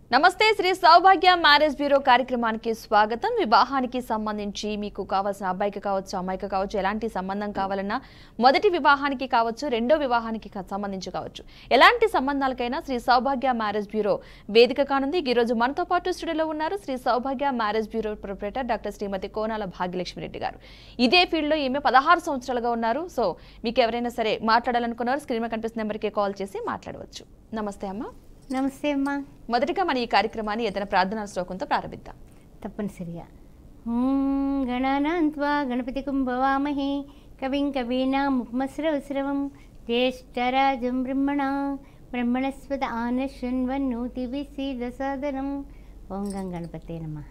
నమస్తే Shri Saubhagya marriage bureau కార్యక్రమానికి స్వాగతం వివాహానికి సంబంధించి మీకు కావాల్సిన అబ్బాయికి కావచ్చు అమ్మాయికి కావచ్చు ఎలాంటి సంబంధం కావాలన్నా మొదటి వివాహానికి కావచ్చు రెండో వివాహానికి కా- సంబంధించి కావచ్చు ఎలాంటి సంబంధాలకైనా శ్రీ సౌభాగ్య మ్యారేజ్ బ్యూరో వేదిక కానుంది ఈ రోజు మనతో పాటు స్టూడియోలో ఉన్నారు Shri Saubhagya marriage bureau proprietor doctor Shrimati Konala Bhagyalakshmi Reddy garu ఇదే ఫీల్డ్లో ఈమె పదహారు సంవత్సరాలుగా ఉన్నారు సో మీకు ఎవరైనా సరే మాట్లాడాలనుకున్నారు స్క్రీన్ మీద కనిపిస్తున్న నెంబర్కి కాల్ చేసి మాట్లాడవచ్చు నమస్తే అమ్మా నమస్తే అమ్మా మొదటిగా మన ఈ కార్యక్రమాన్ని ఏదైనా ప్రార్థనా శ్లోకంతో ప్రారంభిద్దాం తప్పనిసరిగా ఓం గణానాన్త్వా గణపతి కుంభవామహే కవిం కవీనాముపమస్రవస్రవం జ్యేష్ఠరాజం బ్రహ్మణ బ్రహ్మణస్వత ఆనశృణ్వన్నూతి విసీదసాదనం ఓం గం గణపతే నమః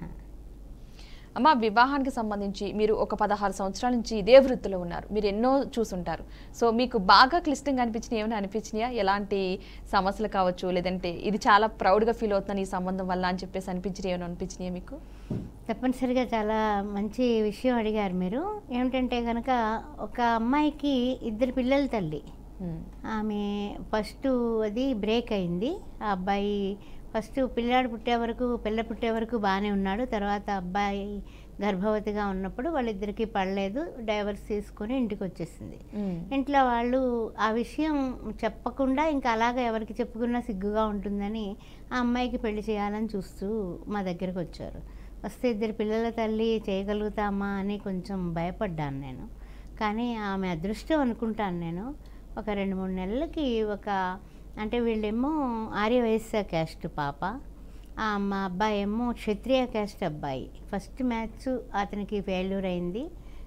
అమ్మ వివాహానికి సంబంధించి మీరు ఒక పదహారు సంవత్సరాల నుంచి ఇదే వృత్తిలో ఉన్నారు మీరు ఎన్నో చూసుంటారు సో మీకు బాగా క్లిష్టంగా అనిపించినాయి ఏమైనా అనిపించినాయా ఎలాంటి సమస్యలు కావచ్చు లేదంటే ఇది చాలా ప్రౌడ్గా ఫీల్ అవుతున్నాను ఈ సంబంధం వల్ల అని చెప్పేసి అనిపించినాయి ఏమైనా అనిపించినాయా మీకు తప్పనిసరిగా చాలా మంచి విషయం అడిగారు మీరు ఏమిటంటే కనుక ఒక అమ్మాయికి ఇద్దరు పిల్లల తల్లి ఉమ్, ఆమె ఫస్ట్ అది బ్రేక్ అయింది ఆ అబ్బాయి ఫస్ట్ పిల్లాడు పుట్టే వరకు పిల్ల పుట్టే వరకు బాగానే ఉన్నాడు తర్వాత అబ్బాయి గర్భవతిగా ఉన్నప్పుడు వాళ్ళిద్దరికీ పడలేదు డైవర్స్ తీసుకొని ఇంటికి వచ్చేసింది ఉమ్, ఇంట్లో వాళ్ళు ఆ విషయం చెప్పకుండా ఇంకా అలాగ ఎవరికి చెప్పుకున్నా సిగ్గుగా ఉంటుందని ఆ అమ్మాయికి పెళ్లి చేయాలని చూస్తూ మా దగ్గరికి వచ్చారు వస్తే ఇద్దరు పిల్లల తల్లి చేయగలుగుతామా అని కొంచెం భయపడ్డాను నేను కానీ ఆమె అదృష్టం అనుకుంటాను నేను ఒక రెండు మూడు నెలలకి ఒక అంటే వీళ్ళేమో ఆర్యవైశ్య క్యాస్ట్ పాప ఆ మా అబ్బాయి ఏమో క్షత్రియ క్యాస్ట్ అబ్బాయి ఫస్ట్ మ్యాచ్ అతనికి ఫెయిల్యూర్ అయింది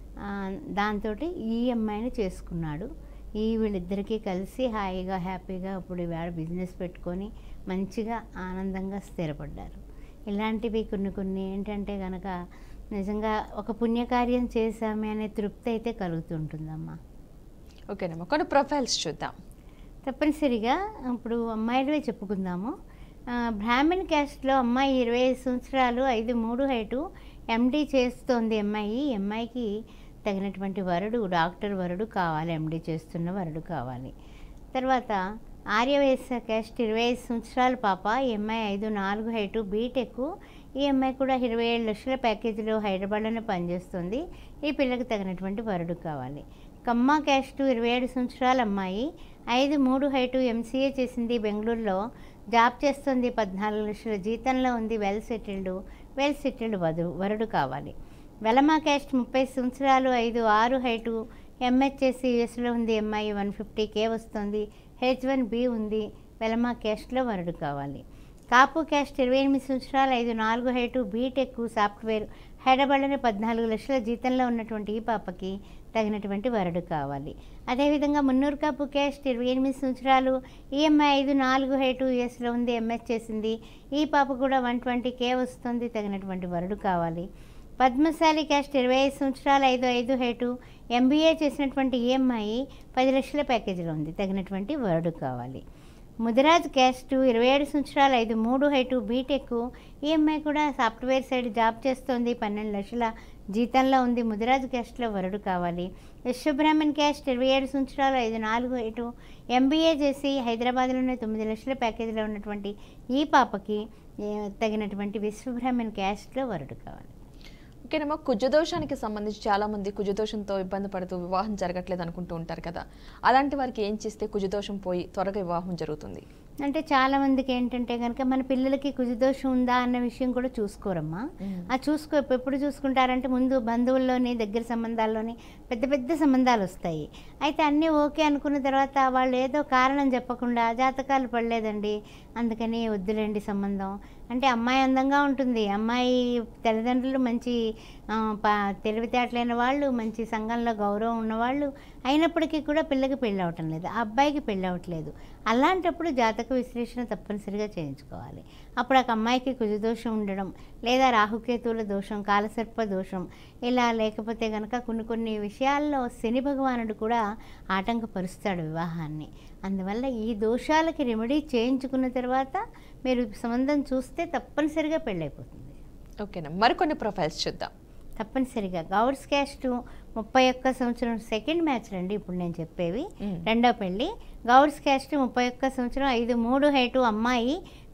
దాంతో ఈ అమ్మాయిని చేసుకున్నాడు ఈ వీళ్ళిద్దరికీ కలిసి హాయిగా హ్యాపీగా ఇప్పుడు ఇవాళ బిజినెస్ పెట్టుకొని మంచిగా ఆనందంగా స్థిరపడ్డారు ఇలాంటివి కొన్ని కొన్ని ఏంటంటే కనుక నిజంగా ఒక పుణ్యకార్యం చేశామే అనే తృప్తి అయితే కలుగుతుంటుందమ్మా ఓకేనమ్మా కొన్ని ప్రొఫైల్స్ చూద్దాం తప్పనిసరిగా ఇప్పుడు అమ్మాయిలవే చెప్పుకుందాము ఆ, బ్రాహ్మణ్ క్యాస్ట్లో అమ్మాయి ఇరవై ఐదు సంవత్సరాలు ఐదు మూడు హైటు ఎండి చేస్తోంది అమ్మాయి ఈ అమ్మాయికి తగినటువంటి వరుడు డాక్టర్ వరుడు కావాలి ఎండి చేస్తున్న వరుడు కావాలి తర్వాత ఆర్యవైశ్య క్యాస్ట్ ఇరవై ఐదు సంవత్సరాల పాప ఈ అమ్మాయి ఐదు నాలుగు హైటు బీటెక్ ఈ అమ్మాయి కూడా ఇరవై ఏడు లక్షల ప్యాకేజీలో హైదరాబాద్లోనే పనిచేస్తుంది ఈ పిల్లకి తగినటువంటి వరుడు కావాలి కమ్మ క్యాస్ట్ ఇరవై ఏడు సంవత్సరాల అమ్మాయి ఐదు మూడు హైటు ఎంసీఏ చేసింది బెంగళూరులో జాబ్ చేస్తుంది పద్నాలుగు లక్షల జీతంలో ఉంది వెల్ సెటిల్డ్ వెల్ సెటిల్డ్ వధు వరుడు కావాలి వెలమా క్యాస్ట్ ముప్పై సంవత్సరాలు ఐదు ఆరు హైటు ఎంహెచ్ చేసి యూఎస్లో ఉంది అమ్మాయి వన్ ఫిఫ్టీ కే వస్తుంది హెచ్ వన్ బి ఉంది వెలమా క్యాస్ట్లో వరుడు కావాలి కాపు క్యాస్ట్ ఇరవై ఎనిమిది సంవత్సరాలు ఐదు నాలుగు హైటు బీటెక్ సాఫ్ట్వేర్ హైదరాబాద్లోనే పద్నాలుగు లక్షల జీతంలో ఉన్నటువంటి ఈ పాపకి తగినటువంటి వరుడు కావాలి అదేవిధంగా మున్నూరు కాపు క్యాస్ట్ ఇరవై ఎనిమిది సంవత్సరాలు ఈఎంఐ ఐదు నాలుగు హైటు యూఎస్లో ఉంది ఎంఎస్ చేసింది ఈ పాప కూడా వన్ ట్వంటీ కే వస్తుంది తగినటువంటి వరుడు కావాలి పద్మశాలి క్యాస్ట్ ఇరవై ఐదు సంవత్సరాలు ఐదు ఐదు హైటు ఎంబీఏ చేసినటువంటి ఈఎంఐ పది లక్షల ప్యాకేజీలో ఉంది తగినటువంటి వరుడు కావాలి ముదిరాజ్ క్యాస్ట్ ఇరవై ఏడు సంవత్సరాలు ఐదు మూడు హైటు బీటెక్ ఈఎంఐ కూడా సాఫ్ట్వేర్ సైడ్ జాబ్ చేస్తోంది పన్నెండు లక్షల జీతంలో ఉంది ముదిరాజ్ క్యాస్ట్లో వరుడు కావాలి విశ్వబ్రాహ్మణ్ క్యాస్ట్ ఇరవై ఏడు సంవత్సరాలు ఐదు నాలుగు హైటు ఎంబీఏ చేసి హైదరాబాద్లోనే తొమ్మిది లక్షల ప్యాకేజీలో ఉన్నటువంటి ఈ పాపకి ఏ, తగినటువంటి విశ్వబ్రాహ్మణ్ క్యాస్ట్లో వరుడు కావాలి ఓకేనమ్మా కుజదోషానికి సంబంధించి చాలా మంది కుజదోషంతో ఇబ్బంది పడుతూ వివాహం జరగట్లేదు అనుకుంటూ ఉంటారు కదా అలాంటి వారికి ఏం చేస్తే కుజదోషం పోయి త్వరగా వివాహం జరుగుతుంది అంటే చాలా మందికి ఏంటంటే కనుక మన పిల్లలకి కుజదోషం ఉందా అన్న విషయం కూడా చూసుకోరమ్మా ఆ చూసుకో ఎప్పుడు చూసుకుంటారంటే ముందు బంధువుల్లోని దగ్గర సంబంధాల్లోని పెద్ద పెద్ద సంబంధాలు వస్తాయి అయితే అన్నీ ఓకే అనుకున్న తర్వాత వాళ్ళు ఏదో కారణం చెప్పకుండా జాతకాలు పడలేదండి అందుకని వద్దులేండి సంబంధం అంటే అమ్మాయి అందంగా ఉంటుంది అమ్మాయి తల్లిదండ్రులు మంచి ఆ, ప- తెలివితేటలైన వాళ్ళు మంచి సంఘంలో గౌరవం ఉన్నవాళ్ళు అయినప్పటికీ కూడా పిల్లకి పెళ్ళి అవటం లేదు ఆ అబ్బాయికి పెళ్ళి అవ్వట్లేదు అలాంటప్పుడు జాతక విశ్లేషణ తప్పనిసరిగా చేయించుకోవాలి అప్పుడు ఆ అమ్మాయికి కుజదోషం ఉండడం లేదా రాహుకేతువుల దోషం కాలసర్ప దోషం ఇలా లేకపోతే కనుక కొన్ని కొన్ని విషయాల్లో శని భగవానుడు కూడా ఆటంకపరుస్తాడు వివాహాన్ని అందువల్ల ఈ దోషాలకి రెమెడీ చేయించుకున్న తర్వాత మీరు సంబంధం చూస్తే తప్పనిసరిగా పెళ్ళైపోతుంది ఓకేనా మరికొన్ని ప్రొఫైల్స్ చూద్దాం తప్పనిసరిగా గౌడ్స్ క్యాస్ట్ ముప్పై ఒక్క సంవత్సరం సెకండ్ మ్యాచ్ రండి ఇప్పుడు నేను చెప్పేవి మ్మ్. రెండో పెళ్ళి గౌడ్స్ క్యాస్ట్ ముప్పై ఒక్క సంవత్సరం ఐదు మూడు హైటు అమ్మాయి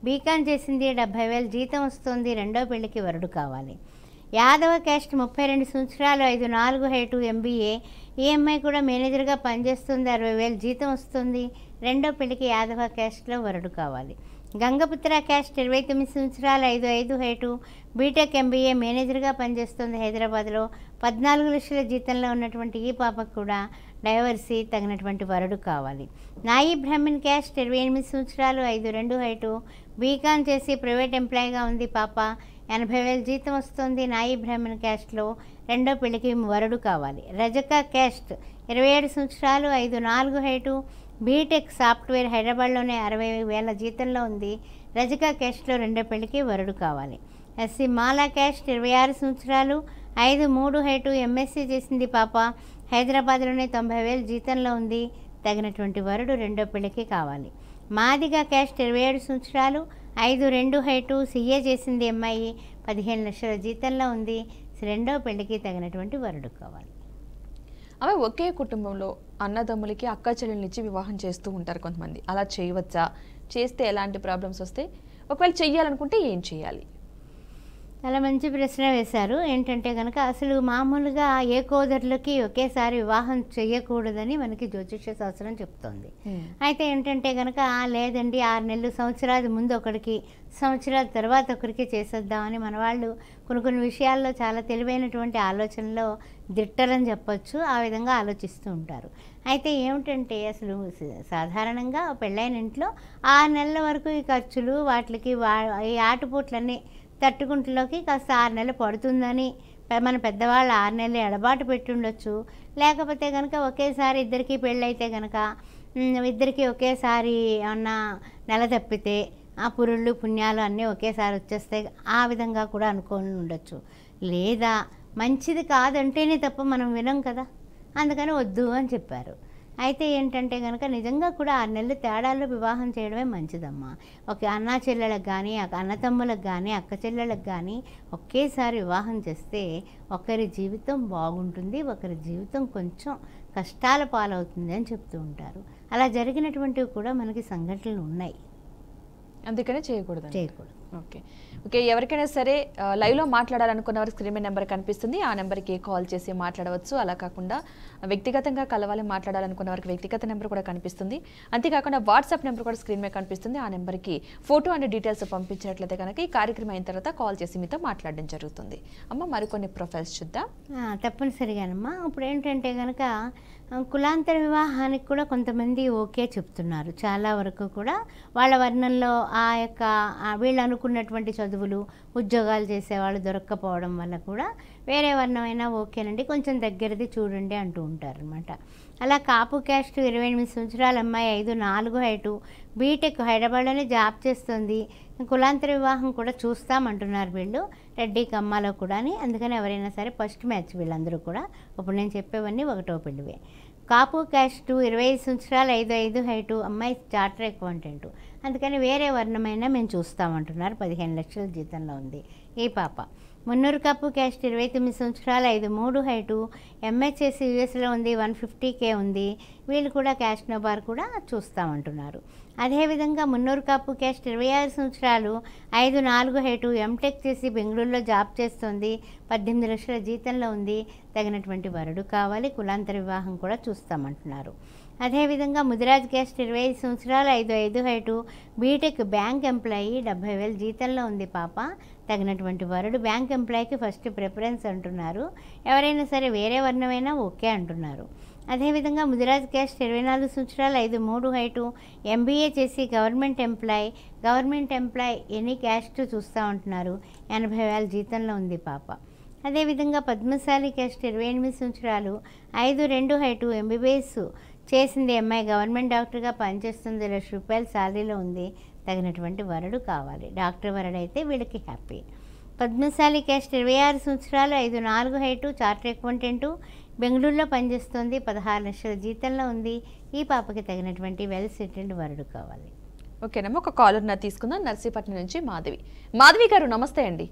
బీకాన్ చేసింది డెబ్భై వేలు జీతం వస్తుంది రెండో పెళ్లికి వరుడు కావాలి యాదవ క్యాస్ట్ ముప్పై రెండు సంవత్సరాలు ఐదు నాలుగు హైటు ఎంబీఏ ఈఎంఐ కూడా మేనేజర్గా పనిచేస్తుంది అరవై వేలు జీతం వస్తుంది రెండో పెళ్లికి యాదవ క్యాస్ట్లో వరుడు కావాలి గంగపుత్ర క్యాస్ట్ ఇరవై తొమ్మిది సంవత్సరాలు ఐదు ఐదు హైటు బీటెక్ ఎంబీఏ మేనేజర్గా పనిచేస్తుంది హైదరాబాద్లో పద్నాలుగు లక్షల జీతంలో ఉన్నటువంటి ఈ పాపకు కూడా డైవర్సీ తగినటువంటి వరుడు కావాలి నాయి బ్రాహ్మణ్ క్యాస్ట్ ఇరవై ఎనిమిది సంవత్సరాలు ఐదు రెండు హైటు బీకాన్ చేసి ప్రైవేట్ ఎంప్లాయీగా ఉంది పాప ఎనభై వేల జీతం వస్తుంది నాయి బ్రాహ్మణ్ క్యాస్ట్లో రెండో పెళ్లికి వరుడు కావాలి రజక క్యాస్ట్ ఇరవై ఏడు సంవత్సరాలు ఐదు నాలుగు హైటు బీటెక్ సాఫ్ట్వేర్ హైదరాబాద్లోనే అరవై వేల జీతంలో ఉంది రజక క్యాస్ట్లో రెండో పెళ్లికి వరుడు కావాలి ఎస్సీ మాలా క్యాస్ట్ ఇరవై ఆరు సంవత్సరాలు ఐదు మూడు హైటు ఎంఎస్సీ చేసింది పాప హైదరాబాద్లోనే తొంభై వేలు జీతంలో ఉంది తగినటువంటి వరుడు రెండో పెళ్లికి కావాలి మాదిగా క్యాస్ట్ ఇరవై ఏడు సంవత్సరాలు ఐదు రెండు హైటు సీఏ చేసింది అమ్మాయి పదిహేను లక్షల జీతంలో ఉంది రెండో పెళ్లికి తగినటువంటి వరుడు కావాలి ఆమె ఒకే కుటుంబంలో అన్నదమ్ములకి అక్క చెల్లెల్నిచ్చి వివాహం చేస్తూ ఉంటారు కొంతమంది అలా చేయవచ్చా చేస్తే ఎలాంటి ప్రాబ్లమ్స్ వస్తాయి ఒకవేళ చెయ్యాలనుకుంటే ఏం చేయాలి చాలా మంచి ప్రశ్న వేశారు ఏంటంటే కనుక అసలు మామూలుగా ఏ కోదరులకి ఒకేసారి వివాహం చేయకూడదని మనకి జ్యోతిష్య శాస్త్రం చెప్తోంది అయితే ఏంటంటే కనుక లేదండి ఆరు నెలలు సంవత్సరాల ముందు ఒకరికి సంవత్సరాల తర్వాత ఒకరికి చేసేద్దామని మన వాళ్ళు కొన్ని కొన్ని విషయాల్లో చాలా తెలివైనటువంటి ఆలోచనలో దిట్టరని చెప్పొచ్చు ఆ విధంగా ఆలోచిస్తూ ఉంటారు అయితే ఏమిటంటే అసలు స- సాధారణంగా పెళ్ళైన ఇంట్లో ఆరు నెలల వరకు ఈ ఖర్చులు వాటికి వా ఈ ఆటుపోట్లన్నీ తట్టుకుంటలోకి కాస్త ఆరు నెలలు పడుతుందని పె- మన పెద్దవాళ్ళు ఆరు నెలలు ఎడబాటు పెట్టుండొచ్చు లేకపోతే కనుక ఒకేసారి ఇద్దరికి పెళ్ళైతే కనుక ఉమ్, ఇద్దరికి ఒకేసారి ఏమన్నా నెల తప్పితే ఆ పురుళ్ళు పుణ్యాలు అన్నీ ఒకేసారి వచ్చేస్తే ఆ విధంగా కూడా అనుకోని ఉండొచ్చు లేదా మంచిది కాదంటేనే తప్ప మనం వినం కదా అందుకని వద్దు అని చెప్పారు అయితే ఏంటంటే కనుక నిజంగా కూడా ఆరు నెలలు తేడాల్లో వివాహం చేయడమే మంచిదమ్మా ఒక అన్నా చెల్లెలకు కానీ అన్నతమ్ములకు కానీ అక్క చెల్లెలకు కానీ ఒకేసారి వివాహం చేస్తే ఒకరి జీవితం బాగుంటుంది ఒకరి జీవితం కొంచెం కష్టాల పాలవుతుంది అని చెప్తూ ఉంటారు అలా జరిగినటువంటివి కూడా మనకి సంఘటనలు ఉన్నాయి అందుకనే చేయకూడదు చేయకూడదు ఓకే ఓకే ఎవరికైనా సరే ఆ, లైవ్లో మాట్లాడాలనుకున్న వారికి స్క్రీన్ మీద నెంబర్ కనిపిస్తుంది ఆ నెంబర్కి కాల్ చేసి మాట్లాడవచ్చు అలా కాకుండా వ్యక్తిగతంగా కలవాలి మాట్లాడాలనుకున్న వారికి వ్యక్తిగత నెంబర్ కూడా కనిపిస్తుంది అంతేకాకుండా వాట్సాప్ నెంబర్ కూడా స్క్రీన్ మీద కనిపిస్తుంది ఆ నెంబర్కి ఫోటో అండ్ డీటెయిల్స్ పంపించినట్లయితే కనుక ఈ కార్యక్రమం అయిన తర్వాత కాల్ చేసి మీతో మాట్లాడడం జరుగుతుంది అమ్మ మరికొన్ని ప్రొఫైల్స్ చూద్దాం ఆ, తప్పనిసరిగానమ్మా ఇప్పుడు ఏంటంటే కనుక ఆ, కులాంతర వివాహానికి కూడా కొంతమంది ఓకే చెప్తున్నారు చాలా వరకు కూడా వాళ్ళ వర్ణంలో ఆ యొక్క ఆ వీళ్ళు అనుకున్నటువంటి చదువులు ఉద్యోగాలు చేసేవాళ్ళు దొరక్కపోవడం వల్ల కూడా వేరే వర్ణమైనా ఓకేనండి కొంచెం దగ్గరది చూడండి అంటూ ఉంటారు అనమాట అలా కాపు క్యాస్ట్ ఇరవై ఎనిమిది సంవత్సరాల అమ్మాయి ఐదు నాలుగు హైటు బీటెక్ హైదరాబాద్లోనే జాబ్ చేస్తుంది కులాంతర వివాహం కూడా చూస్తామంటున్నారు వీళ్ళు రెడ్డి కమ్మాలో కూడా అందుకని ఎవరైనా సరే ఫస్ట్ మ్యాచ్ వీళ్ళందరూ కూడా ఇప్పుడు నేను చెప్పేవన్నీ ఒకటో పెళ్ళివే కాపు క్యాస్ట్ ఇరవై ఐదు సంవత్సరాలు ఐదు ఐదు హైటు అమ్మాయి చార్టర్ అకౌంటెంట్ అందుకని వేరే వర్ణమైనా మేము చూస్తామంటున్నారు పదిహేను లక్షల జీతంలో ఉంది ఈ పాప మున్నూరు కప్పు క్యాస్ట్ ఇరవై తొమ్మిది సంవత్సరాలు ఐదు మూడు హైటు ఎంహెచ్ఎస్ యూఎస్లో ఉంది వన్ ఫిఫ్టీ కే ఉంది వీళ్ళు కూడా క్యాష్ నోబార్ కూడా చూస్తామంటున్నారు అదేవిధంగా మున్నూరు కాపు క్యాస్ట్ ఇరవై ఆరు సంవత్సరాలు ఐదు నాలుగు హైటు ఎంటెక్ చేసి బెంగళూరులో జాబ్ చేస్తుంది పద్దెనిమిది లక్షల జీతంలో ఉంది తగినటువంటి వరుడు కావాలి కులాంతర వివాహం కూడా చూస్తామంటున్నారు అదేవిధంగా ముదిరాజ్ క్యాస్ట్ ఇరవై ఐదు సంవత్సరాలు ఐదు ఐదు హైటు బీటెక్ బ్యాంక్ ఎంప్లాయీ డెబ్బై వేల జీతంలో ఉంది పాప తగినటువంటి వరుడు బ్యాంక్ ఎంప్లాయీకి ఫస్ట్ ప్రిఫరెన్స్ అంటున్నారు ఎవరైనా సరే వేరే వర్ణమైనా ఓకే అంటున్నారు అదేవిధంగా ముదిరాజ్ క్యాస్ట్ ఇరవై నాలుగు సంవత్సరాలు ఐదు మూడు హైటు ఎంబీఏ చేసి government employee government employee any caste చూస్తూ ఉంటున్నారు ఎనభై వేల జీతంలో ఉంది పాప అదేవిధంగా పద్మశాలి క్యాస్ట్ ఇరవై ఎనిమిది సంవత్సరాలు ఐదు రెండు హైటు ఎంబీబీఎస్ చేసింది అమ్మాయి గవర్నమెంట్ డాక్టర్గా పనిచేస్తుంది లక్ష రూపాయల శాలరీలో ఉంది తగినటువంటి వరుడు కావాలి డాక్టర్ వరుడు అయితే వీళ్ళకి హ్యాపీ పద్మశాలి క్యాస్ట్ ఇరవై ఆరు సంవత్సరాలు ఐదు నాలుగు హైటు చార్టర్ అకౌంటెంటు బెంగళూరులో పనిచేస్తుంది పదహారు లక్షల జీతంలో ఉంది ఈ పాపకి తగినటువంటి వెల్ సెటిల్డ్ వరుడు కావాలి ఓకేనమ్మా ఒక కాలర్ నా తీసుకుందాం నర్సీపట్నం నుంచి మాధవి మాధవి గారు నమస్తే అండి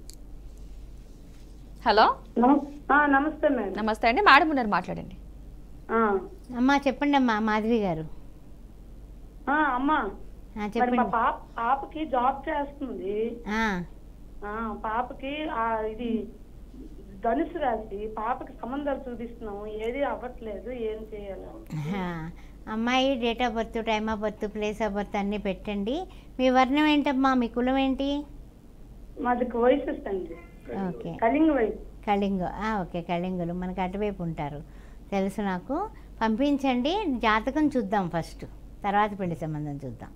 హలో నమస్- ఆ, నమస్తే మేడం నమస్తే అండి మేడం ఉన్నారు మాట్లాడండి ఆ, అమ్మా చెప్పండి అమ్మా మాధవి గారు ఆ, అమ్మా ఆ, మరి చెప్పండి మా పాప పాపకి జాబ్ చేస్తుంది ఆ, ఆ పాపకి ఆ ఇది ధనుసు రాశి పాపకి సంబంధాలు చూపిస్తున్నాం ఏది అవ్వట్లేదు ఏం చేయాలి ఆ, అమ్మాయి date of birth time of birth place of birth అన్నీ పెట్టండి మీ వర్ణం ఏంటమ్మా మీ కులం ఏంటి మాది వయసు అండి ఓకే కళింగ వయసు కళింగ ఆ, ఓకే కళింగులు మనకు అటువైపు ఉంటారు తెలుసు నాకు పంపించండి జాతకం చూద్దాం ఫస్ట్ తర్వాత పెళ్లి సంబంధం చూద్దాం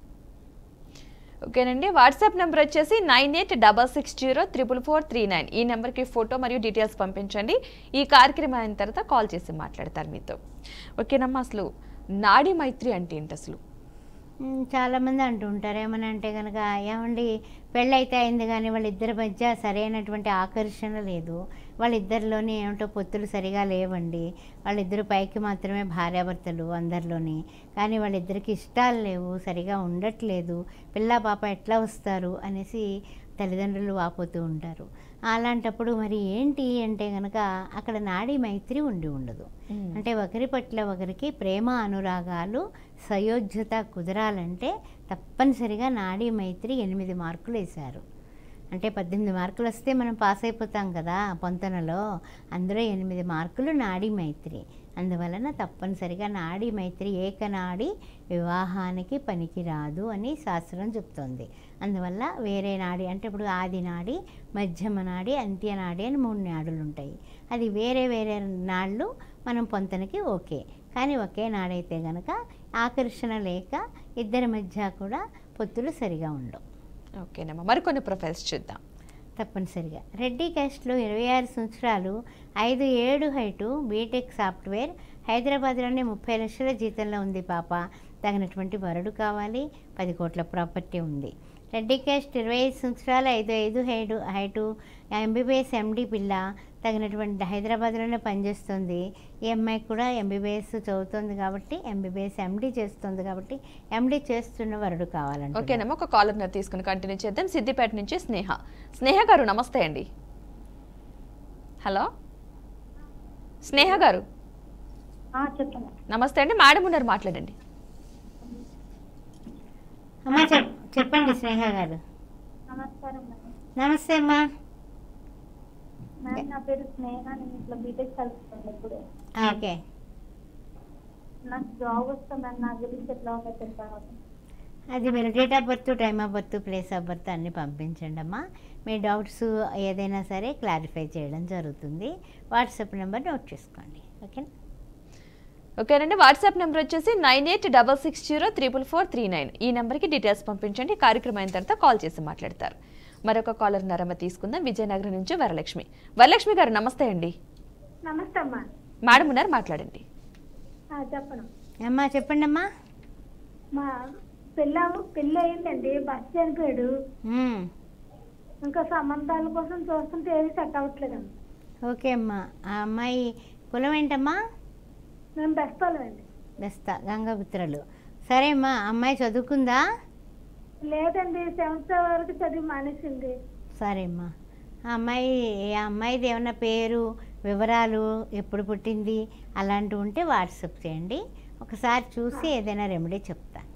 ఓకేనండి వాట్సాప్ నెంబర్ వచ్చేసి nine eight double six zero triple four three nine ఈ నెంబర్కి ఫోటో మరియు డీటెయిల్స్ పంపించండి ఈ కార్యక్రమం అయిన తర్వాత కాల్ చేసి మాట్లాడతారు మీతో ఓకేనమ్మా అసలు నాడి మైత్రి అంటే ఏంటి అసలు మ్, చాలామంది అంటూ ఉంటారు ఏమని అంటే కనుక ఏమండి పెళ్ళైతే అయింది కానీ వాళ్ళిద్దరి మధ్య సరైనటువంటి ఆకర్షణ లేదు వాళ్ళిద్దరిలోని ఏమిటో పొత్తులు సరిగా లేవండి వాళ్ళిద్దరు పైకి మాత్రమే భార్యాభర్తలు అందరిలోని కానీ వాళ్ళిద్దరికి ఇష్టాలు లేవు సరిగా ఉండట్లేదు పిల్ల పాప ఎట్లా వస్తారు అనేసి తల్లిదండ్రులు వాపోతూ ఉంటారు అలాంటప్పుడు మరి ఏంటి అంటే కనుక అక్కడ నాడీ మైత్రి ఉండి ఉండదు అంటే ఒకరి పట్ల ఒకరికి ప్రేమ అనురాగాలు సయోధ్యత కుదరాలంటే తప్పనిసరిగా నాడీ మైత్రి ఎనిమిది మార్కులు వేశారు అంటే పద్దెనిమిది మార్కులు వస్తే మనం పాస్ అయిపోతాం కదా పొంతనలో అందులో ఎనిమిది మార్కులు నాడీ మైత్రి అందువలన తప్పనిసరిగా నాడీ మైత్రి ఏకనాడి వివాహానికి పనికిరాదు అని శాస్త్రం చెప్తోంది అందువల్ల వేరే నాడి అంటే ఇప్పుడు ఆది నాడి మధ్యమ నాడి అంత్య నాడి అని మూడు నాడులు ఉంటాయి అది వేరే వేరే నాళ్ళు మనం పొంతనకి ఓకే కానీ ఒకే నాడైతే గనక ఆకర్షణ లేక ఇద్దరి మధ్య కూడా పొత్తులు సరిగా ఉండవు ఓకేనమ్మా మరికొన్ని ప్రొఫైల్స్ చూద్దాం తప్పనిసరిగా రెడ్డి క్యాస్ట్లో ఇరవై ఆరు సంవత్సరాలు ఐదు ఏడు హైటు బీటెక్ సాఫ్ట్వేర్ హైదరాబాద్లోనే ముప్పై లక్షల జీతంలో ఉంది పాప తగినటువంటి వరుడు కావాలి పది కోట్ల ప్రాపర్టీ ఉంది రెడ్డి క్యాస్ట్ ఇరవై ఐదు సంవత్సరాలు ఐదు ఐదు హైటు హైటు ఎంబీబీఎస్ ఎండి పిల్ల తగినటువంటి హైదరాబాద్లోనే పనిచేస్తుంది ఈ అమ్మాయి కూడా ఎంబీబీఎస్ చదువుతుంది కాబట్టి ఎంబీబీఎస్ ఎండి చేస్తుంది కాబట్టి ఎండి చేస్తున్న వరుడు కావాలంటే ఓకేనమ్మా ఒక కాలర్ తీసుకుని కంటిన్యూ చేద్దాం సిద్దిపేట నుంచి స్నేహ స్నేహ గారు నమస్తే అండి హలో స్నేహ గారు ఆ, చెప్పండి నమస్తే అండి మేడం ఉన్నారు మాట్లాడండి అమ్మా చెప్ చెప్పండి స్నేహ గారు నమస్కారం మేడం నమస్తే అమ్మా మేడం నా పేరు స్నేహ నేను ఇట్లా బీటెక్ చదువుతాను ఇప్పుడు ఓకే నాకు జాబ్ వస్తుందని నా గురించి ఎట్లా ఉందో చెప్పాను అది మీరు date of birth time of birth place of birth అన్నీ పంపించండి అమ్మా మీ డౌట్స్ ఏదైనా సరే క్లారిఫై చేయడం జరుగుతుంది వాట్సాప్ నెంబర్ నోట్ చేసుకోండి ఓకేనా ఓకేనండి వాట్సాప్ నెంబర్ వచ్చేసి nine eight double six zero triple four three nine ఈ నెంబర్కి డీటెయిల్స్ పంపించండి కార్యక్రమం అయిన తర్వాత కాల్ చేసి మాట్లాడతారు మరొక కాలర్ నరమ తీసుకుందాం విజయనగరం నుంచి వరలక్ష్మి వరలక్ష్మి గారు నమస్తే అండి నమస్తే అమ్మా మేడం ఉన్నారు మాట్లాడండి ఆ, చెప్పను అమ్మా చెప్పండి అమ్మా మా పిల్ల పెళ్ళి అయిందండి బస్ చనిపోయాడు మ్మ్. ఇంకా సంబంధాల కోసం చూస్తుంటే ఏది సెట్ అవ్వట్లేదండి ఓకే అమ్మా ఆ అమ్మాయి కులం ఏంటమ్మా మేము బెస్తాలండి బెస్తా గంగపుత్రలు సరే అమ్మా అమ్మాయి చదువుకుందా లేదండి సెవెంత్ వరకు చదివి మానేసింది సరే అమ్మా ఆ అమ్మాయి ఆ అమ్మాయిది ఏమన్నా పేరు వివరాలు ఎప్పుడు పుట్టింది అలాంటివి ఉంటే వాట్సాప్ చేయండి ఒకసారి చూసి ఏదైనా రెమెడీ చెప్తాను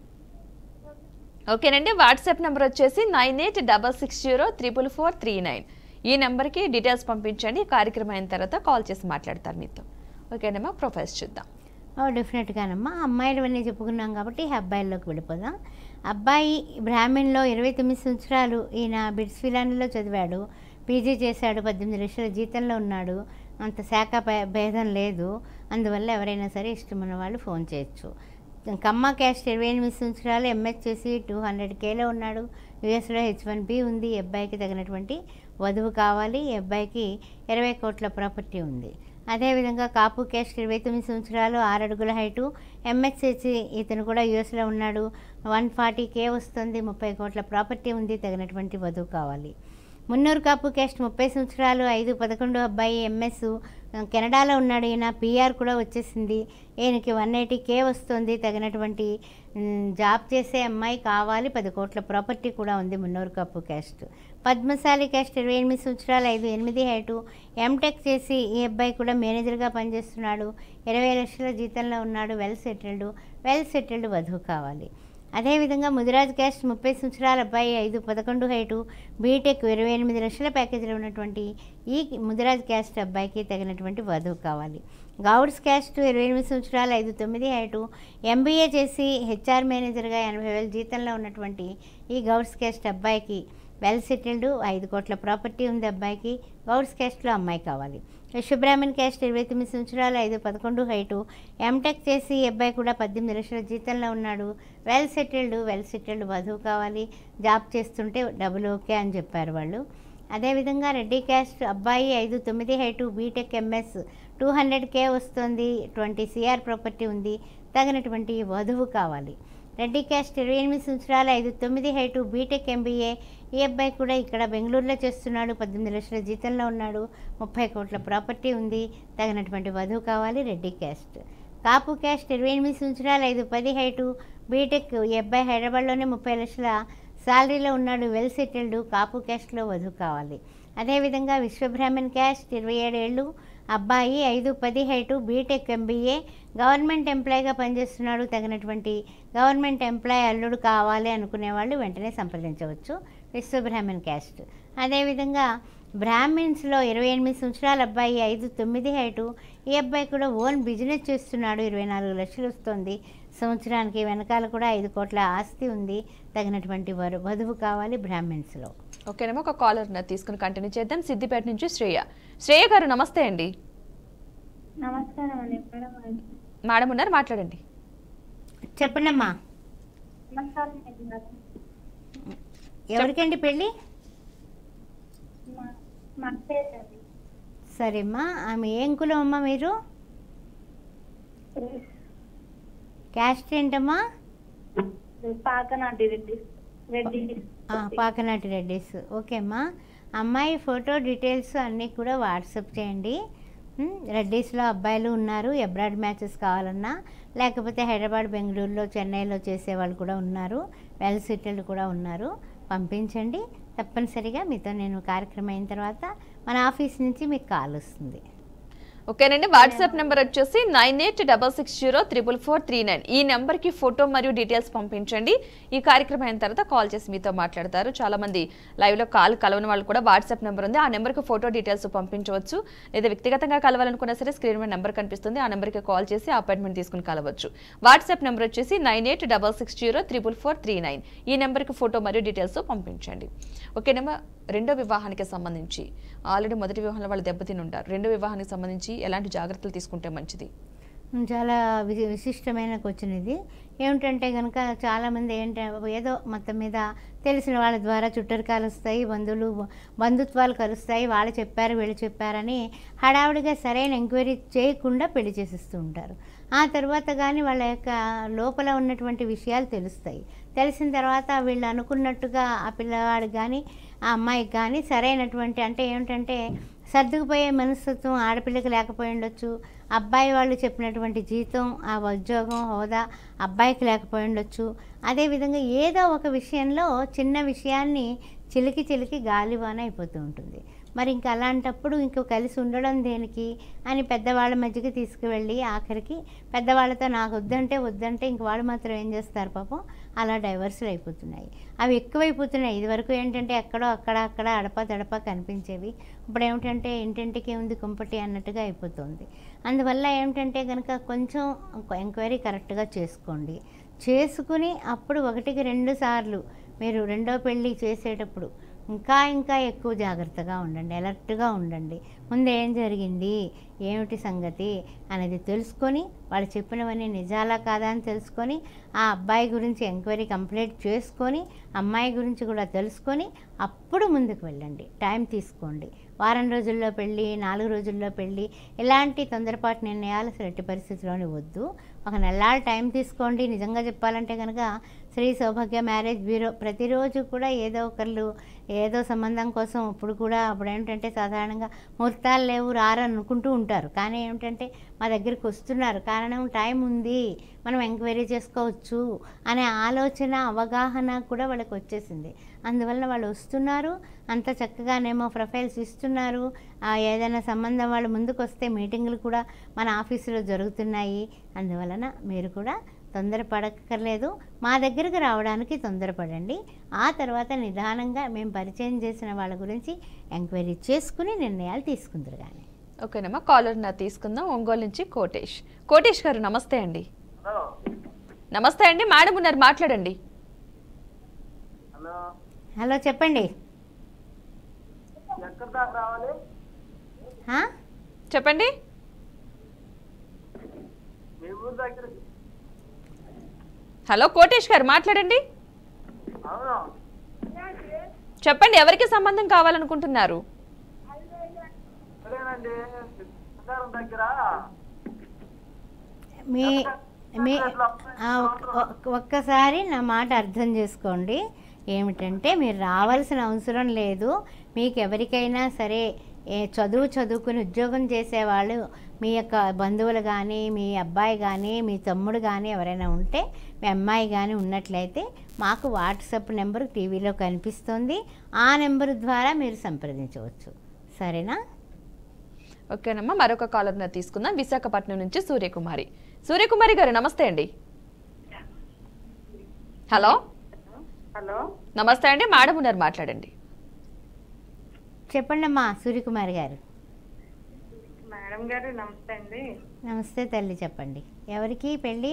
ఓకేనండి వాట్సాప్ నెంబర్ వచ్చేసి nine eight double six zero triple four three nine ఈ నెంబర్కి డీటెయిల్స్ పంపించండి కార్యక్రమం అయిన తర్వాత కాల్ చేసి మాట్లాడతారు మీతో ఓకేనమ్మా ప్రొఫైల్స్ చూద్దాం ఓ డెఫినెట్గానమ్మా అమ్మాయిలు అన్నీ చెప్పుకున్నాం కాబట్టి అబ్బాయిల్లోకి వెళ్ళిపోదాం అబ్బాయి బ్రాహ్మణ్లో ఇరవై తొమ్మిది సంవత్సరాలు ఈయన బిడ్స్ ఫిలానీలో చదివాడు పీజీ చేశాడు పద్దెనిమిది లక్షల జీతంలో ఉన్నాడు అంత శాఖ భే- భేదం లేదు అందువల్ల ఎవరైనా సరే ఇష్టమైన వాళ్ళు ఫోన్ చేయొచ్చు కమ్మ క్యాస్ట్ ఇరవై ఎనిమిది సంవత్సరాలు ఎంఎస్ చేసి టూ హండ్రెడ్ కేలో ఉన్నాడు యుఎస్లో హెచ్ వన్ బి ఉంది ఈ అబ్బాయికి తగినటువంటి వధువు కావాలి ఈ అబ్బాయికి ఇరవై కోట్ల ప్రాపర్టీ ఉంది అదేవిధంగా కాపు క్యాస్ట్ ఇరవై తొమ్మిది సంవత్సరాలు ఆరు అడుగుల హైటు ఎంఎస్హెచ్ ఇతను కూడా యుఎస్లో ఉన్నాడు వన్ ఫార్టీ కే వస్తుంది ముప్పై కోట్ల ప్రాపర్టీ ఉంది తగినటువంటి వధువు కావాలి మున్నూరు కాపు క్యాస్ట్ ముప్పై సంవత్సరాలు ఐదు పదకొండు అబ్బాయి ఎంఎస్ కెనడాలో ఉన్నాడు ఈయన పిఆర్ కూడా వచ్చేసింది ఈయనకి వన్ ఎయిటీ కే వస్తుంది తగినటువంటి మ్, జాబ్ చేసే అమ్మాయి కావాలి పది కోట్ల ప్రాపర్టీ కూడా ఉంది మున్నూరు కాపు క్యాస్ట్ పద్మశాలి క్యాస్ట్ ఇరవై ఎనిమిది సంవత్సరాలు ఐదు ఎనిమిది హైటు ఎంటెక్ చేసి ఈ అబ్బాయి కూడా మేనేజర్గా పనిచేస్తున్నాడు ఇరవై లక్షల జీతంలో ఉన్నాడు వెల్ సెటిల్డ్ వెల్ సెటిల్డ్ వధువు కావాలి అదేవిధంగా ముదిరాజ్ క్యాస్ట్ ముప్పై సంవత్సరాల అబ్బాయి ఐదు పదకొండు హైటు బీటెక్ ఇరవై ఎనిమిది లక్షల ప్యాకేజీలో ఉన్నటువంటి ఈ ముదిరాజ్ క్యాస్ట్ అబ్బాయికి తగినటువంటి వధువు కావాలి గౌడ్స్ క్యాస్ట్ ఇరవై ఎనిమిది సంవత్సరాలు ఐదు తొమ్మిది హైటు ఎంబీఏ చేసి హెచ్ఆర్ మేనేజర్గా ఎనభై వేల జీతంలో ఉన్నటువంటి ఈ గౌడ్స్ క్యాస్ట్ అబ్బాయికి వెల్ సెటిల్డ్ ఐదు కోట్ల ప్రాపర్టీ ఉంది అబ్బాయికి గౌడ్స్ క్యాస్ట్లో అమ్మాయి కావాలి విశ్వబ్రాహ్మణ్ క్యాస్ట్ ఇరవై తొమ్మిది సంవత్సరాలు ఐదు పదకొండు హైటు ఎంటెక్ చేసి ఈ అబ్బాయి కూడా పద్దెనిమిది లక్షల జీతంలో ఉన్నాడు వెల్ సెటిల్డ్ వెల్ సెటిల్డ్ వధువు కావాలి జాబ్ చేస్తుంటే డబుల్ ఓకే అని చెప్పారు వాళ్ళు అదేవిధంగా రెడ్డి క్యాస్ట్ అబ్బాయి ఐదు తొమ్మిది height B Tech MS two hundred K వస్తుంది ట్వంటీ సిఆర్ ప్రాపర్టీ ఉంది తగినటువంటి వధువు కావాలి రెడ్డి క్యాస్ట్ ఇరవై ఎనిమిది సంవత్సరాలు ఐదు తొమ్మిది హైటు బీటెక్ ఎంబీఏ ఈ అబ్బాయి కూడా ఇక్కడ బెంగళూరులో చేస్తున్నాడు పద్దెనిమిది లక్షల జీతంలో ఉన్నాడు ముప్పై కోట్ల ప్రాపర్టీ ఉంది తగినటువంటి వధువు కావాలి రెడ్డి క్యాస్ట్ కాపు క్యాస్ట్ ఇరవై ఎనిమిది సంవత్సరాలు ఐదు పది హైటు బీటెక్ ఈ అబ్బాయి హైదరాబాద్లోనే ముప్పై లక్షల శాలరీలో ఉన్నాడు వెల్ సెటిల్డ్ కాపు క్యాస్ట్లో వధువు కావాలి అదేవిధంగా విశ్వబ్రాహ్మణ్ క్యాస్ట్ ఇరవై ఏడేళ్ళు అబ్బాయి ఐదు పది హైటు బీటెక్ ఎంబీఏ గవర్నమెంట్ ఎంప్లాయీగా పనిచేస్తున్నాడు తగినటువంటి గవర్నమెంట్ ఎంప్లాయీ అల్లుడు కావాలి అనుకునే వాళ్ళు వెంటనే సంప్రదించవచ్చు విశ్వబ్రాహ్మణ్ క్యాస్ట్ అదేవిధంగా బ్రాహ్మిన్స్లో ఇరవై ఎనిమిది సంవత్సరాల అబ్బాయి ఐదు తొమ్మిది హైటు ఈ అబ్బాయి కూడా ఓన్ బిజినెస్ చేస్తున్నాడు ఇరవై నాలుగు లక్షలు వస్తుంది సంవత్సరానికి వెనకాల కూడా ఐదు కోట్ల ఆస్తి ఉంది తగినటువంటి వరు వధువు కావాలి బ్రాహ్మిన్స్లో ఓకేనేమో ఒక కాలర్ తీసుకుని కంటిన్యూ చేద్దాం సిద్దిపేట నుంచి శ్రేయ శ్రేయ గారు నమస్తే అండి నమస్కారం అండి మేడం మేడం ఉన్నారు మాట్లాడండి చెప్పండమ్మా నమస్కారం అండి నాకు ఎవరికండి పెళ్ళి మా మా పేరు అండి సరేమ్మా ఆమె ఏం కులం అమ్మా మీరు క్యాస్ట్ ఏంటమ్మా పాకనాటి రెడ్డి రెడ్డి ఆ, పాకనాటి రెడ్డిస్ ఓకే అమ్మా అమ్మాయి ఫోటో డీటెయిల్స్ అన్నీ కూడా వాట్సాప్ చేయండి ఉమ్, రెడ్డిస్లో అబ్బాయిలు ఉన్నారు ఎబ్రాడ్ మ్యాచెస్ కావాలన్నా లేకపోతే హైదరాబాద్ బెంగళూరులో చెన్నైలో చేసేవాళ్ళు కూడా ఉన్నారు వెల్ సెటిల్డ్ కూడా ఉన్నారు పంపించండి తప్పనిసరిగా మీతో నేను కార్యక్రమం అయిన తర్వాత మన ఆఫీస్ నుంచి మీకు కాల్ వస్తుంది ఓకేనండి వాట్సాప్ నెంబర్ వచ్చేసి nine eight double six zero triple four three nine ఈ నెంబర్కి ఫోటో మరియు డీటెయిల్స్ పంపించండి ఈ కార్యక్రమం అయిన తర్వాత కాల్ చేసి మీతో మాట్లాడతారు చాలా మంది లైవ్లో కాల్ కలవని వాళ్ళు కూడా వాట్సాప్ నెంబర్ ఉంది ఆ నెంబర్కి ఫోటో డీటెయిల్స్ పంపించవచ్చు లేదా వ్యక్తిగతంగా కలవాలనుకున్నా సరే స్క్రీన్ మీద నెంబర్ కనిపిస్తుంది ఆ నెంబర్కి కాల్ చేసి అపాయింట్మెంట్ తీసుకుని కలవచ్చు వాట్సాప్ నెంబర్ వచ్చేసి nine eight double six zero triple four three nine ఈ నెంబర్కి ఫోటో మరియు డీటెయిల్స్ పంపించండి ఓకేనేమా రెండో వివాహానికి సంబంధించి ఆల్రెడీ మొదటి వివాహంలో వాళ్ళు దెబ్బతిని ఉంటారు రెండో వివాహానికి సంబంధించి ఎలాంటి జాగ్రత్తలు తీసుకుంటే మంచిది చాలా వి విశిష్టమైన క్వశ్చన్ ఇది ఏమిటంటే కనుక చాలామంది ఏంటంటే ఏదో మొత్తం మీద తెలిసిన వాళ్ళ ద్వారా చుట్టరికాలు వస్తాయి బంధువులు బంధుత్వాలు కలుస్తాయి వాళ్ళు చెప్పారు వీళ్ళు చెప్పారని హడావుడిగా సరైన ఎంక్వైరీ చేయకుండా పెళ్లి చేసేస్తూ ఉంటారు ఆ తర్వాత కానీ వాళ్ళ యొక్క లోపల ఉన్నటువంటి విషయాలు తెలుస్తాయి తెలిసిన తర్వాత వీళ్ళు అనుకున్నట్టుగా ఆ పిల్లవాడికి కానీ ఆ అమ్మాయికి కానీ సరైనటువంటి అంటే ఏమిటంటే సర్దుకుపోయే మనస్తత్వం ఆడపిల్లకి లేకపోయి ఉండొచ్చు అబ్బాయి వాళ్ళు చెప్పినటువంటి జీతం ఆ ఉద్యోగం హోదా అబ్బాయికి లేకపోయి ఉండొచ్చు అదేవిధంగా ఏదో ఒక విషయంలో చిన్న విషయాన్ని చిలికి చిలికి గాలివాన అయిపోతూ ఉంటుంది మరి ఇంకా అలాంటప్పుడు ఇంకో కలిసి ఉండడం దేనికి అని పెద్దవాళ్ళ మధ్యకి తీసుకువెళ్ళి ఆఖరికి పెద్దవాళ్ళతో నాకు వద్దంటే వద్దంటే ఇంక వాళ్ళు మాత్రం ఏం చేస్తారు పాపం అలా డైవర్సులు అయిపోతున్నాయి అవి ఎక్కువైపోతున్నాయి ఇదివరకు ఏంటంటే ఎక్కడో అక్కడ అక్కడ అడప దడప కనిపించేవి ఇప్పుడు ఏమిటంటే ఇంటింటికి ఉంది కుంపటి అన్నట్టుగా అయిపోతుంది అందువల్ల ఏమిటంటే కనుక కొంచెం ఎంక్వైరీ కరెక్ట్గా చేసుకోండి చేసుకుని అప్పుడు ఒకటికి రెండు సార్లు మీరు రెండో పెళ్ళి చేసేటప్పుడు ఇంకా ఇంకా ఎక్కువ జాగ్రత్తగా ఉండండి అలర్ట్గా ఉండండి ముందు ఏం జరిగింది ఏమిటి సంగతి అనేది తెలుసుకొని వాళ్ళు చెప్పినవన్నీ నిజాలా కాదా అని తెలుసుకొని ఆ అబ్బాయి గురించి ఎంక్వైరీ కంప్లీట్ చేసుకొని అమ్మాయి గురించి కూడా తెలుసుకొని అప్పుడు ముందుకు వెళ్ళండి టైం తీసుకోండి వారం రోజుల్లో పెళ్ళి నాలుగు రోజుల్లో పెళ్ళి ఇలాంటి తొందరపాటు నిర్ణయాలు అసలు ఎట్టి పరిస్థితిలోని వద్దు ఒక నెలాళ్ళు టైం తీసుకోండి నిజంగా చెప్పాలంటే కనుక శ్రీ సౌభాగ్య మ్యారేజ్ బ్యూరో ప్రతిరోజు కూడా ఏదో ఒకళ్ళు ఏదో సంబంధం కోసం ఇప్పుడు కూడా అప్పుడు ఏంటంటే సాధారణంగా ముహూర్తాలు లేవు రారు అనుకుంటూ ఉంటారు కానీ ఏమిటంటే మా దగ్గరికి వస్తున్నారు కారణం టైం ఉంది మనం ఎంక్వైరీ చేసుకోవచ్చు అనే ఆలోచన అవగాహన కూడా వాళ్ళకి వచ్చేసింది అందువల్ల వాళ్ళు వస్తున్నారు అంత చక్కగానేమో ప్రొఫైల్స్ ఇస్తున్నారు ఆ ఏదైనా సంబంధం వాళ్ళు ముందుకు వస్తే మీటింగులు కూడా మన ఆఫీసులో జరుగుతున్నాయి అందువలన మీరు కూడా తొందరపడక్కర్లేదు మా దగ్గరకు రావడానికి తొందరపడండి ఆ తర్వాత నిదానంగా మేము పరిచయం చేసిన వాళ్ళ గురించి ఎంక్వైరీ చేసుకుని నిర్ణయాలు తీసుకుందరు కానీ ఓకేనమ్మా కాలర్ నా తీసుకుందాం ఒంగోలు నుంచి కోటేష్ కోటేష్ గారు నమస్తే అండి హలో నమస్తే అండి మేడం ఉన్నారు మాట్లాడండి హలో హలో చెప్పండి ఎక్కడ దాకా రావాలి ఆ? చెప్పండి మీ ఊరు దగ్గర హలో కోటేష్ గారు మాట్లాడండి అవును చెప్పండి ఎవరికి సంబంధం కావాలనుకుంటున్నారు సరేనండి బంగారం దగ్గర మీ మీ ఆ, ఒక్క- ఒక్క- ఒక్కసారి నా మాట అర్థం చేసుకోండి ఏమిటంటే మీరు రావాల్సిన అవసరం లేదు మీకు ఎవరికైనా సరే ఏ చదువు చదువుకుని ఉద్యోగం చేసేవాళ్ళు మీ యొక్క బంధువులు కానీ మీ అబ్బాయి కానీ మీ తమ్ముడు కానీ ఎవరైనా ఉంటే మీ అమ్మాయి కానీ ఉన్నట్లయితే మాకు వాట్సాప్ నెంబర్ టీవీలో కనిపిస్తుంది ఆ నెంబర్ ద్వారా మీరు సంప్రదించవచ్చు సరేనా ఓకేనమ్మా మరొక కాలర్ నా తీసుకుందాం విశాఖపట్నం నుంచి సూర్యకుమారి సూర్యకుమారి గారు నమస్తే అండి హలో హలో నమస్తే అండి మేడం ఉన్నారు మాట్లాడండి చెప్పండి అమ్మా సూర్యకుమారి గారు మేడం గారు నమస్తే అండి నమస్తే తల్లి చెప్పండి ఎవరికి పెళ్ళి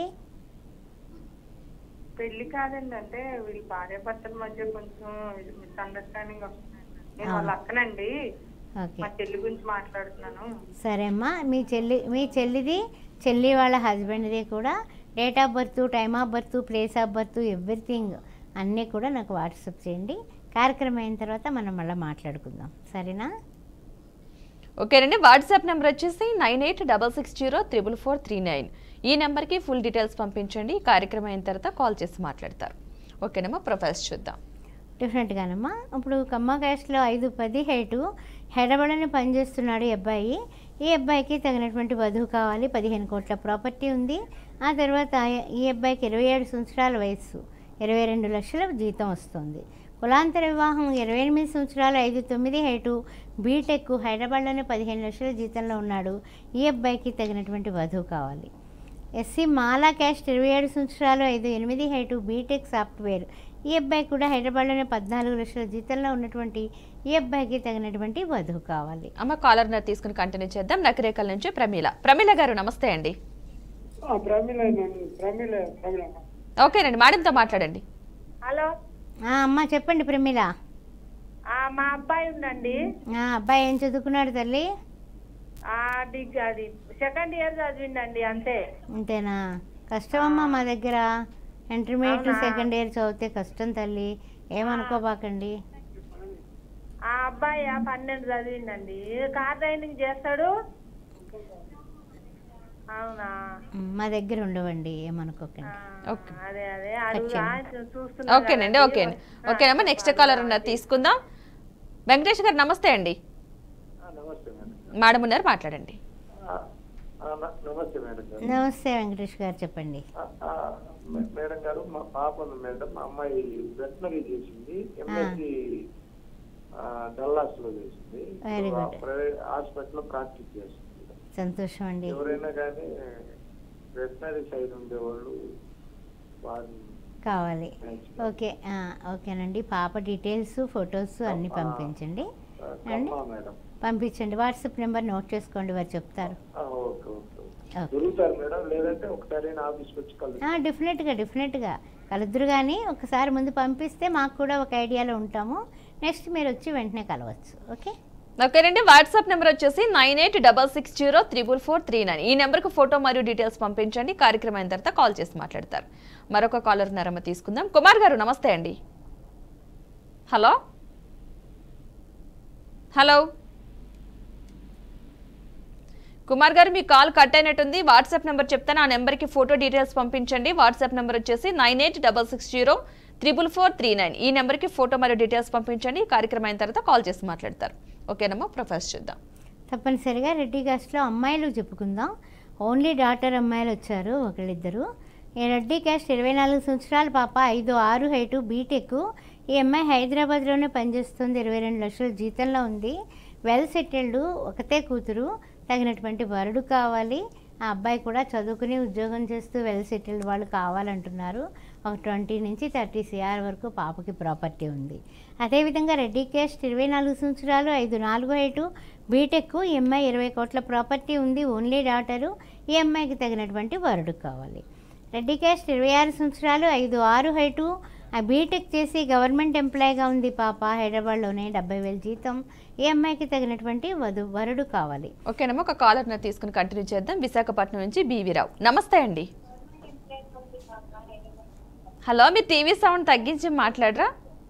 పెళ్లి కాదండి అంటే వీళ్ళ భార్య భర్తల మధ్య కొంచెం మిస్అండర్స్టాండింగ్ వస్తుంది నేను వాళ్ళ అక్కనండి ఓకే మా చెల్లి గురించి మాట్లాడుతున్నాను సరే అమ్మా మీ చెల్లి మీ చెల్లిది చెల్లి వాళ్ళ హస్బెండ్ది కూడా date of birth time of birth place of birth everything అన్నీ కూడా నాకు వాట్సాప్ చేయండి కార్యక్రమం అయిన తర్వాత మనం మళ్ళీ మాట్లాడుకుందాం సరేనా ఓకేనండి వాట్సాప్ నెంబర్ వచ్చేసి nine eight double six zero triple four three nine ఈ నెంబర్కి ఫుల్ డీటెయిల్స్ పంపించండి ఈ కార్యక్రమం అయిన తర్వాత కాల్ చేసి మాట్లాడతారు ఓకేనమ్మా ప్రొఫైల్స్ చూద్దాం డెఫినెట్గానమ్మా ఇప్పుడు కమ్మ క్యాస్ట్లో ఐదు పది హైటు హైదరాబాద్లోనే పనిచేస్తున్నాడు ఈ అబ్బాయి ఈ అబ్బాయికి తగినటువంటి వధువు కావాలి పదిహేను కోట్ల ప్రాపర్టీ ఉంది ఆ తర్వాత ఈ అబ్బాయికి ఇరవై ఏడు సంవత్సరాల వయస్సు ఇరవై రెండు లక్షల జీతం వస్తుంది కులాంతర వివాహం ఇరవై ఎనిమిది సంవత్సరాలు ఐదు తొమ్మిది హైటు బీటెక్ హైదరాబాద్లోనే పదిహేను లక్షల జీతంలో ఉన్నాడు ఈ అబ్బాయికి తగినటువంటి వధువు కావాలి ఎస్సీ మాలా క్యాస్ట్ ఇరవై ఏడు సంవత్సరాలు ఐదు ఎనిమిది హైటు బీటెక్ సాఫ్ట్వేర్ ఈ అబ్బాయి కూడా హైదరాబాద్లోనే పద్నాలుగు లక్షల జీతంలో ఉన్నటువంటి ఈ అబ్బాయికి తగినటువంటి వధువు కావాలి అమ్మ కాలర్ నా తీసుకుని కంటిన్యూ చేద్దాం నకరేకల్ నుంచి ప్రమీల ప్రమీల గారు నమస్తే అండి ప్రమిళ ప్రమిళ ప్రమిళ ఓకేనండి మేడంతో మాట్లాడండి హలో ఆ, అమ్మ చెప్పండి ప్రమీల ఆ, మా అబ్బాయి ఉందండి ఆ, అబ్బాయి ఏం చదువుకున్నాడు తల్లి ఆ డిగ్ అది సెకండ్ ఇయర్ చదివిందండి అంతే అంతేనా కష్టమమ్మా మా దగ్గర ఇంటర్మీడియట్ అవునా? సెకండ్ ఇయర్ చదివితే కష్టం తల్లి ఏమనుకోబాకండి ఆ అబ్బాయి ఆ పన్నెండు చదివిందండి కార్ డ్రైవింగ్ చేస్తాడు అవునా ఉమ్, మా దగ్గర ఉండవండి ఆ, ఏమనుకోకండి ఓకే. అదే అదే అడుగుదా చూస్తున్నా ఓకేనండి ఓకే ఓకేనమ్మా నెక్స్ట్ కాలర్ ఉన్న తీసుకుందాం వెంకటేష్ గారు నమస్తే అండి నమస్తే మేడం మేడం ఉన్నారు మాట్లాడండి ఆ, ఆ, న- నమస్తే మేడం గారు నమస్తే వెంకటేష్ గారు చెప్పండి ఆ, ఆ, మే- మేడం గారు మా పాప ఉంది మేడం మా అమ్మాయి వెటనరీ చేసింది ఎంఎస్సి డల్లాస్ లో చేసింది Very good. ప్రైవేట్ హాస్పిటల్ లో ప్రాక్టీస్ చేస్తుంది సంతోషం అండి ఎవరైనా కానీ వెటనరీ సైడ్ ఉండేవాళ్ళు వారిని కావాలి నేర్చుకో- ఓకే ఆ, ఓకేనండి పాప డీటెయిల్స్ ఫొటోస్ అన్నీ పంపించండి ఆ, అండి? ఖమ్మం మేడం పంపించండి వాట్సాప్ నెంబర్ నోట్ చేసుకోండి వారు చెప్తారు ఆ, ఓకే ఓకే ఓకే ఓకే. దొరుకుతారు మేడం లేదంటే ఒకసారి నా ఆఫీస్కి వచ్చి కలుస్తాను డెఫినెట్గా డెఫినెట్గా కలుద్దురు కానీ ఒకసారి ముందు పంపిస్తే మాకు కూడా ఒక ఐడియాలో ఉంటాము నెక్స్ట్ మీరు వచ్చి వెంటనే కలవచ్చు ఓకే ఓకేనండి వాట్సాప్ నెంబర్ వచ్చేసి nine eight double six zero triple four three nine ఈ నెంబర్కి ఫోటో మరియు డీటెయిల్స్ పంపించండి కార్యక్రమం అయిన తర్వాత కాల్ చేసి మాట్లాడతారు మరొక కాలర్ నరమ్మ తీసుకుందాం కుమార్ గారు నమస్తే అండి హలో హలో కుమార్ గారు మీ కాల్ కట్ అయినట్టుంది వాట్సాప్ నెంబర్ చెప్తాను ఆ నెంబర్కి ఫోటో డీటెయిల్స్ పంపించండి వాట్సాప్ నెంబర్ వచ్చేసి nine eight double six zero triple four three nine ఈ నెంబర్కి ఫోటో మరియు డీటెయిల్స్ పంపించండి ఈ కార్యక్రమం అయిన తర్వాత కాల్ చేసి మాట్లాడతారు ఓకేనమ్మా ప్రొఫెస్ చూద్దాం తప్పనిసరిగా రెడ్డి కాస్ట్లో అమ్మాయిలు చెప్పుకుందాం ఓన్లీ డాటర్ అమ్మాయిలు వచ్చారు ఒకళ్ళిద్దరు ఈ రెడ్డి క్యాస్ట్ ఇరవై నాలుగు సంవత్సరాల పాప ఐదు ఆరు హైటు బీటెక్ ఈ అమ్మాయి హైదరాబాద్లోనే పనిచేస్తుంది ఇరవై రెండు లక్షల జీతంలో ఉంది వెల్ సెటిల్డ్ ఒకతే కూతురు తగినటువంటి వరుడు కావాలి ఆ అబ్బాయి కూడా చదువుకుని ఉద్యోగం చేస్తూ వెల్ సెటిల్డ్ వాళ్ళు కావాలంటున్నారు ఒక ట్వంటీ నుంచి థర్టీ సిఆర్ వరకు పాపకి ప్రాపర్టీ ఉంది అదేవిధంగా రెడ్డి కేస్ట్ ఇరవై నాలుగు సంవత్సరాలు ఐదు నాలుగు ఐటు బీటెక్ ఈ అమ్మాయి ఇరవై కోట్ల ప్రాపర్టీ ఉంది ఓన్లీ డాటరు ఈ అమ్మాయికి తగినటువంటి వరుడు కావాలి రెడ్డి క్యాస్ట్ ఇరవై ఆరు సంవత్సరాలు ఐదు ఆరు హైటు ఆ బీటెక్ చేసి గవర్నమెంట్ ఎంప్లాయీగా ఉంది పాప హైదరాబాద్లోనే డెబ్బై వేలు జీతం ఈ అమ్మాయికి తగినటువంటి వధు వరుడు కావాలి ఓకేనమ్మా ఒక కాలర్ తీసుకుని కంటిన్యూ చేద్దాం విశాఖపట్నం నుంచి బీవీరావు నమస్తే అండి హలో మీ టీవీ సౌండ్ తగ్గించి మాట్లాడరా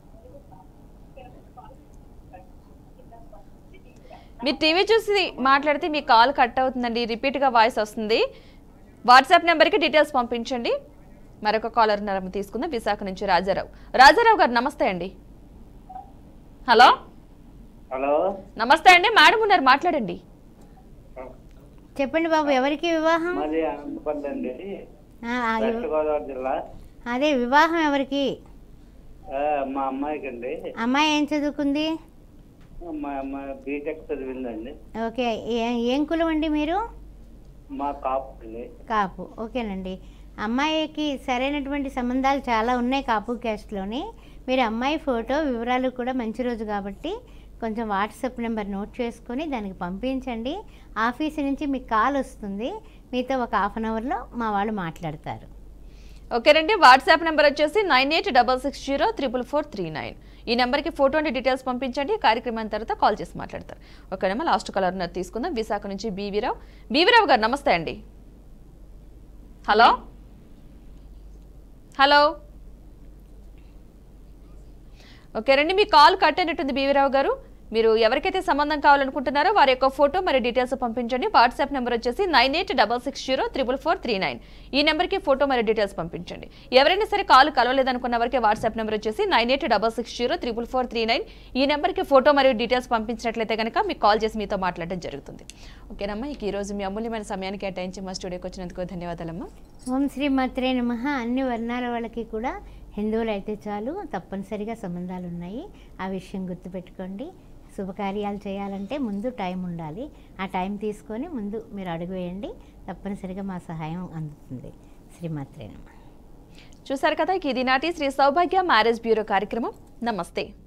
మీరు టీవీ చూసి మాట్లాడితే మీ కాల్ కట్ అవుతుందండి రిపీట్గా వాయిస్ వస్తుంది వాట్సాప్ నెంబర్కి డీటెయిల్స్ పంపించండి మరొక కాలర్ నరం తీసుకుందాం విశాఖ నుంచి రాజారావు రాజారావు గారు నమస్తే అండి హలో హలో నమస్తే అండి మేడం ఉన్నారు మాట్లాడండి చెప్పండి బాబు ఎవరికి వివాహం మాది అనంతపల్లి అండి ఆ, ఆ, వెస్ట్ వివ- గోదావరి జిల్లా అదే వివాహం ఎవరికి ఆ, మా అమ్మాయికి అండి అమ్మాయి ఏం చదువుకుంది మా అమ్మాయి బీటెక్ చదివిందండి ఓకే ఏ- ఏం కులం అండి మీరు మా కాపు అండి కాపు ఓకేనండి అమ్మాయికి సరైనటువంటి సంబంధాలు చాలా ఉన్నాయి కాపు క్యాస్ట్లోని మీరు అమ్మాయి ఫోటో వివరాలు కూడా మంచి రోజు కాబట్టి కొంచెం వాట్సాప్ నెంబర్ నోట్ చేసుకొని దానికి పంపించండి ఆఫీస్ నుంచి మీకు కాల్ వస్తుంది మీతో ఒక హాఫ్ అన్ అవర్లో మా వాళ్ళు మాట్లాడతారు ఓకేనండి వాట్సాప్ నెంబర్ వచ్చేసి nine eight double six zero triple four three nine ఈ నెంబర్కి ఫోటో అండ్ డీటెయిల్స్ పంపించండి కార్యక్రమం తర్వాత కాల్ చేసి మాట్లాడతారు ఓకేనమ్మా లాస్ట్ కలర్ తీసుకుందాం విశాఖ నుంచి బీవీరావు బీవీరావు గారు నమస్తే అండి హలో హలో ఓకేనండి మీ కాల్ కట్ అయినట్టుంది బీవీరావు గారు మీరు ఎవరికైతే సంబంధం కావాలనుకుంటున్నారో వారి యొక్క ఫోటో మరియు డీటెయిల్స్ పంపించండి వాట్సాప్ నెంబర్ వచ్చేసి nine eight double six zero triple four three nine ఈ నెంబర్కి ఫోటో మరియు డీటెయిల్స్ పంపించండి ఎవరైనా సరే కాల్ కలవలేదనుకున్న వారికి వాట్సాప్ నెంబర్ వచ్చేసి nine eight double six zero triple four three nine ఈ నెంబర్కి ఫోటో మరియు డీటెయిల్స్ పంపించినట్లయితే కనుక మీకు కాల్ చేసి మీతో మాట్లాడడం జరుగుతుంది ఓకేనమ్మా ఇక ఈ రోజు మీ అమూల్యమైన సమయాన్ని కేటాయించి మా స్టూడియోకి వచ్చినందుకు ధన్యవాదాలమ్మా ఓం శ్రీ మాత్రే నమ అన్ని వర్ణాల వాళ్ళకి కూడా హిందువులు అయితే చాలు తప్పనిసరిగా సంబంధాలు ఉన్నాయి ఆ విషయం గుర్తుపెట్టుకోండి శుభకార్యాలు చేయాలంటే ముందు టైం ఉండాలి ఆ టైం తీసుకొని ముందు మీరు అడుగు వేయండి తప్పనిసరిగా మా సహాయం అందుతుంది శ్రీమాత్రే నమ చూసారు కదా ఇక ఇది నాటి శ్రీ సౌభాగ్య మ్యారేజ్ బ్యూరో కార్యక్రమం నమస్తే